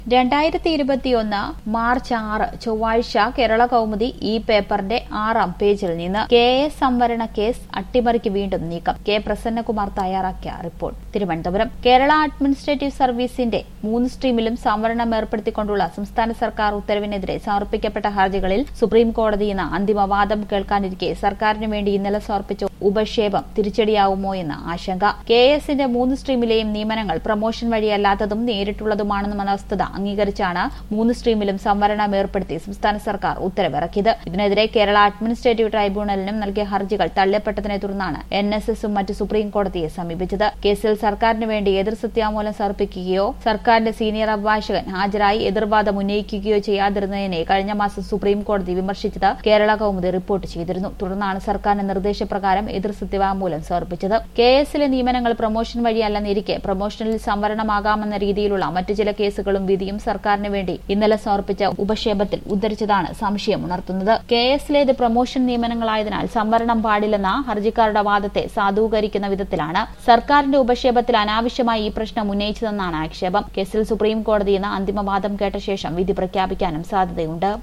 രണ്ടായിരത്തി ഇരുപത്തിയൊന്ന് മാർച്ച് ആറ് ചൊവ്വാഴ്ച കേരള കൗമുദി ഈ പേപ്പറിന്റെ ആറാം പേജിൽ നിന്ന് കെ എസ് സംവരണ കേസ് അട്ടിമറിക്ക് വീണ്ടും നീക്കം കെ പ്രസന്നകുമാർ തയ്യാറാക്കിയ റിപ്പോർട്ട് തിരുവനന്തപുരം കേരള അഡ്മിനിസ്ട്രേറ്റീവ് സർവീസിന്റെ മൂന്ന് സ്ട്രീമിലും സംവരണം ഏർപ്പെടുത്തിക്കൊണ്ടുള്ള സംസ്ഥാന സർക്കാർ ഉത്തരവിനെതിരെ സമർപ്പിക്കപ്പെട്ട ഹർജികളിൽ സുപ്രീം കോടതി ഇന്ന് അന്തിമവാദം കേൾക്കാനിരിക്കെ സർക്കാരിന് വേണ്ടി ഇന്നലെ സമർപ്പിച്ച ഉപക്ഷേപം തിരിച്ചടിയാവുമോ എന്ന ആശങ്ക കെ എസിന്റെ മൂന്ന് സ്ട്രീമിലെയും നിയമനങ്ങൾ പ്രമോഷൻ വഴിയല്ലാത്തതും നേരിട്ടുള്ളതുമാണെന്ന വസ്തുത അംഗീകരിച്ചാണ് മൂന്ന് സ്ട്രീമിലും സംവരണം ഏർപ്പെടുത്തി സംസ്ഥാന സർക്കാർ ഉത്തരവിറക്കിയത് ഇതിനെതിരെ കേരള അഡ്മിനിസ്ട്രേറ്റീവ് ട്രൈബ്യൂണലിനും നൽകിയ ഹർജികൾ തള്ളപ്പെട്ടതിനെ തുടർന്നാണ് എൻ എസ് എസും മറ്റ് സുപ്രീം കോടതിയെ സമീപിച്ചത് കേസിൽ സർക്കാരിന് വേണ്ടി എതിർ സത്യാമൂലം സമർപ്പിക്കുകയോ സർക്കാരിന്റെ സീനിയർ അഭിഭാഷകൻ ഹാജരായി എതിർവാദം ഉന്നയിക്കുകയോ ചെയ്യാതിരുന്നതിനെ കഴിഞ്ഞ മാസം സുപ്രീം കോടതി വിമർശിച്ചത് കേരള കൗമുദി റിപ്പോർട്ട് ചെയ്തിരുന്നു തുടർന്നാണ് സർക്കാരിന്റെ നിർദ്ദേശപ്രകാരം എതിർ സത്യവാങ്മൂലം സമർപ്പിച്ചത് കെ എസിലെ നിയമനങ്ങൾ പ്രമോഷൻ വഴിയല്ലെന്നിരിക്കെ പ്രമോഷനിൽ സംവരണമാകാമെന്ന രീതിയിലുള്ള മറ്റു ചില കേസുകളും വിധിയും സർക്കാരിന് വേണ്ടി ഇന്നലെ സമർപ്പിച്ച ഉപക്ഷേപത്തിൽ ഉദ്ധരിച്ചതാണ് സംശയം ഉണർത്തുന്നത് കെ എസിലേത് പ്രമോഷൻ നിയമനങ്ങളായതിനാൽ സംവരണം പാടില്ലെന്ന ഹർജിക്കാരുടെ വാദത്തെ സാധൂകരിക്കുന്ന വിധത്തിലാണ് സർക്കാരിന്റെ ഉപക്ഷേപത്തിൽ അനാവശ്യമായി ഈ പ്രശ്നം ഉന്നയിച്ചതെന്നാണ് ആക്ഷേപം കേസിൽ സുപ്രീം കോടതി ഇന്ന് അന്തിമവാദം കേട്ട ശേഷം വിധി പ്രഖ്യാപിക്കാനും സാധ്യതയുണ്ട്